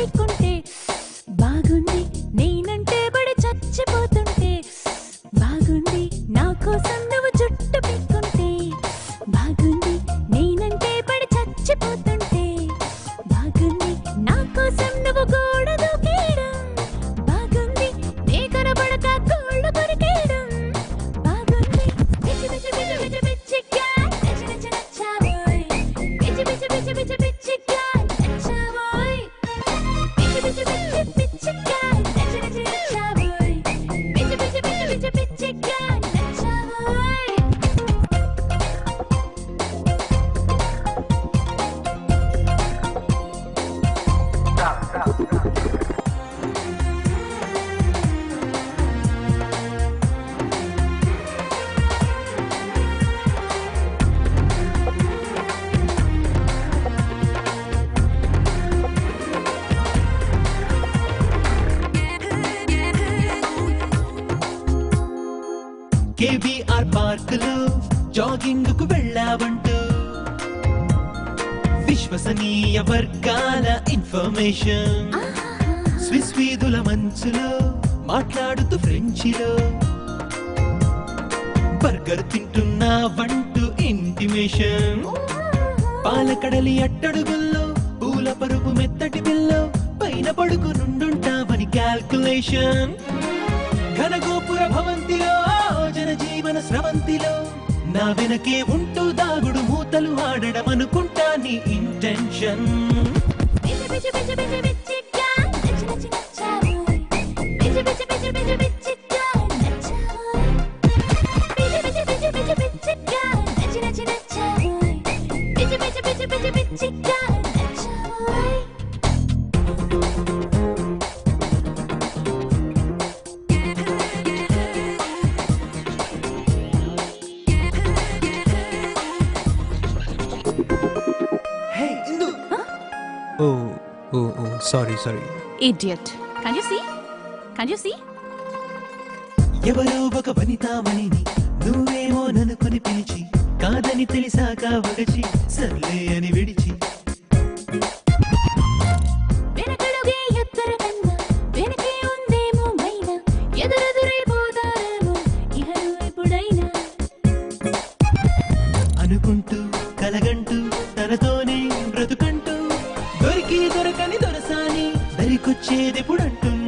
లేకుంటే బాగుంది నేనంటే బడి చచ్చిపోతుంటే బాగుంది నా కోసం నువ్వు చుట్టు పెట్టుకుంటే బాగుంది నేనంటే పడి చచ్చిపోతుంటే బాగుంది నా కోసం నువ్వు గోడ దూకేయడం బాగుంది నీ కనబడక కోళ్ళు కొరికేయడం బాగుంది పిచ్చి పిచ్చి పిచ్చి పిచ్చి పిచ్చిగా నచ్చి నచ్చి నచ్చావోయ్ పిచ్చి పిచ్చి పిచ్చి పిచ్చి పిచ్చిగా నచ్చావోయ్ పిచ్చి పిచ్చి పిచ్చి పిచ్చిగా నచ్చి నచ్చి నచ్చావోయ్ పిచ్చి పిచ్చి పిచ్చి పిచ్చి పిచ్చిగా నచ్చావోయ్ కేబీఆర్ పార్క్ లో జాగింగ్ కు వెళ్ళావంటూ విశ్వసనీయ వర్గాల ఇన్ఫర్మేషన్ స్విస్ వీధుల మంచులో మాట్లాడుతూ ఫ్రెంచిలో బర్గర్ తింటున్నావంటూ ఇంటిమేషన్ పాలకడలి అట్టడుగుల్లో పూల పరుపు మెత్తటి బిల్లో పైన పడుకు నుండుంటావని క్యాల్కులేషన్ ఘనగోపుర భవంతిలో జనజీవన స్రవంతిలో నా వెనకే ఉంటూ దాగుడు మూతలు ఆడడం అనుకుంటా నీ ఇంటెన్షన్ పిచ్చి పిచ్చి పిచ్చి పిచ్చి పిచ్చిగా నచ్చి నచ్చి నచ్చావోయ్ పిచ్చి పిచ్చి పిచ్చి పిచ్చి పిచ్చిగా నచ్చావోయ్ పిచ్చి పిచ్చి పిచ్చి పిచ్చి పిచ్చిగా నచ్చి నచ్చి నచ్చావోయ్ పిచ్చి పిచ్చి పిచ్చి పిచ్చి పిచ్చిగా నచ్చావోయ్ హే ఇందు ఓ ఓ ఓ sorry sorry Idiot. Can you see? Can you see? ఎవరో ఒక వనితామణిని నువ్వేమో ననుకుని పిలిచి కాదని తెలిసాక వగచి సర్లే అని విడిచి వెనకడుగే ఎత్తర కన్నా వెనకే ఉందేమో మైనా ఎదురెదురైపోతారేమో ఇహను ఎప్పుడైనా అనుకుంటూ కలగంటూ తనతోనే బ్రతుకంటూ దొరికి దొరకని దొరసాని దరికొచ్చేదెప్పుడంటున్నా